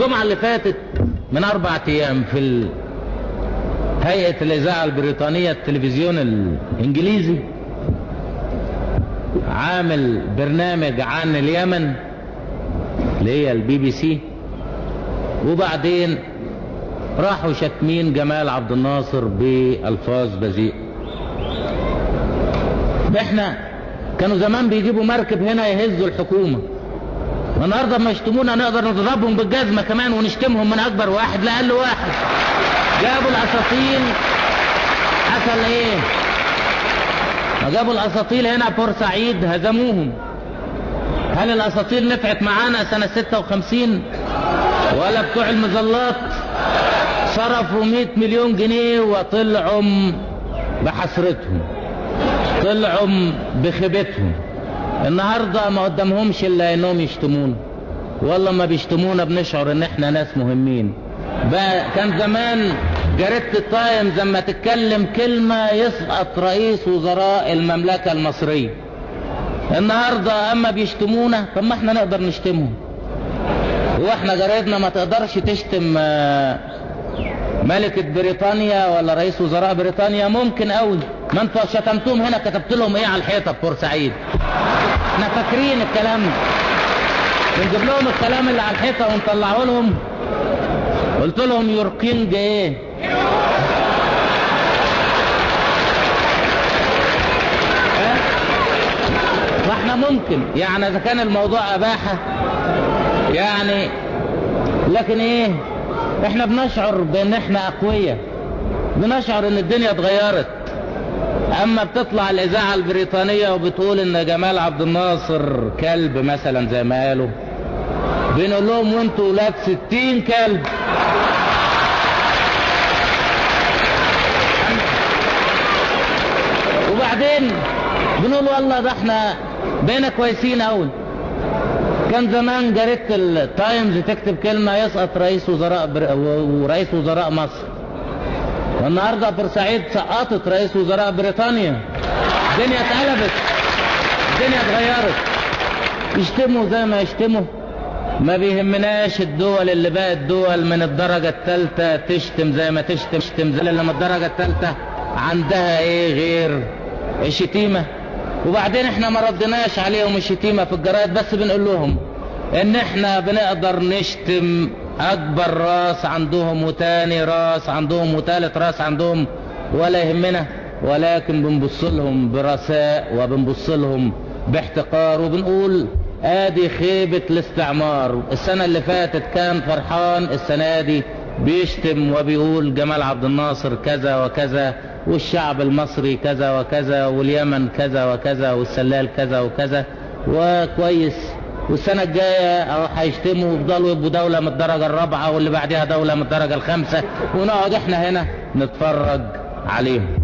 الجمعة اللي فاتت من أربع أيام في ال... هيئة الإذاعة البريطانية التلفزيون الإنجليزي عامل برنامج عن اليمن اللي هي البي بي سي وبعدين راحوا شتمين جمال عبد الناصر بألفاظ بذيئة احنا كانوا زمان بيجيبوا مركب هنا يهزوا الحكومة النهارده لما يشتمونا نقدر نضربهم بالجزمة كمان ونشتمهم من أكبر واحد لأقل واحد جابوا الأساطيل حصل إيه؟ جابوا الأساطيل هنا بورسعيد هزموهم هل الأساطيل نفعت معانا سنة 56 ولا بتوع المظلات صرفوا 100 مليون جنيه وطلعوا بحسرتهم طلعوا بخيبتهم النهاردة ما قدامهمش الا انهم يشتمونا والله ما بيشتمونا بنشعر ان احنا ناس مهمين بقى كان زمان جريدة التايمز لما تتكلم كلمة يسقط رئيس وزراء المملكة المصرية النهاردة اما بيشتمونا طب ما احنا نقدر نشتمهم واحنا جريدنا ما تقدرش تشتم ملكة بريطانيا ولا رئيس وزراء بريطانيا ممكن قوي ما انتوا شتمتوهم هنا كتبت لهم ايه على الحيطة في بورسعيد احنا فاكرين الكلام ده بنجيب لهم الكلام اللي على الحيطة ونطلعه لهم قلت لهم يور كينج ايه فاحنا ممكن يعني اذا كان الموضوع اباحة يعني لكن ايه احنا بنشعر بان احنا اقوياء بنشعر ان الدنيا اتغيرت اما بتطلع الاذاعة البريطانية وبتقول ان جمال عبد الناصر كلب مثلا زي ما قالوا بنقول لهم وانتوا ولاد ستين كلب وبعدين بنقول والله ده احنا بقينا كويسين قوي كان زمان جريدة التايمز تكتب كلمة يسقط رئيس وزراء بر... ورئيس وزراء مصر والنهارده بورسعيد سقطت رئيس وزراء بريطانيا الدنيا اتقلبت الدنيا اتغيرت يشتموا زي ما يشتموا ما بيهمناش الدول اللي بقت دول من الدرجة الثالثة تشتم زي ما تشتم تشتم زي اللي من الدرجة الثالثة عندها ايه غير الشتيمة وبعدين احنا ما ردناش عليهم الشتيمة في الجرايد بس بنقول لهم ان احنا بنقدر نشتم اكبر راس عندهم وتاني راس عندهم وتالت راس عندهم ولا يهمنا ولكن بنبص لهم برثاء وبنبص لهم باحتقار وبنقول ادي خيبة الاستعمار السنة اللي فاتت كان فرحان السنة دي بيشتم وبيقول جمال عبد الناصر كذا وكذا والشعب المصري كذا وكذا واليمن كذا وكذا والسلال كذا وكذا وكويس والسنة الجاية أو هيشتموا ويفضلوا يبقوا دولة من الدرجة الرابعة واللي بعدها دولة من الدرجة الخامسة ونقعد احنا هنا نتفرج عليهم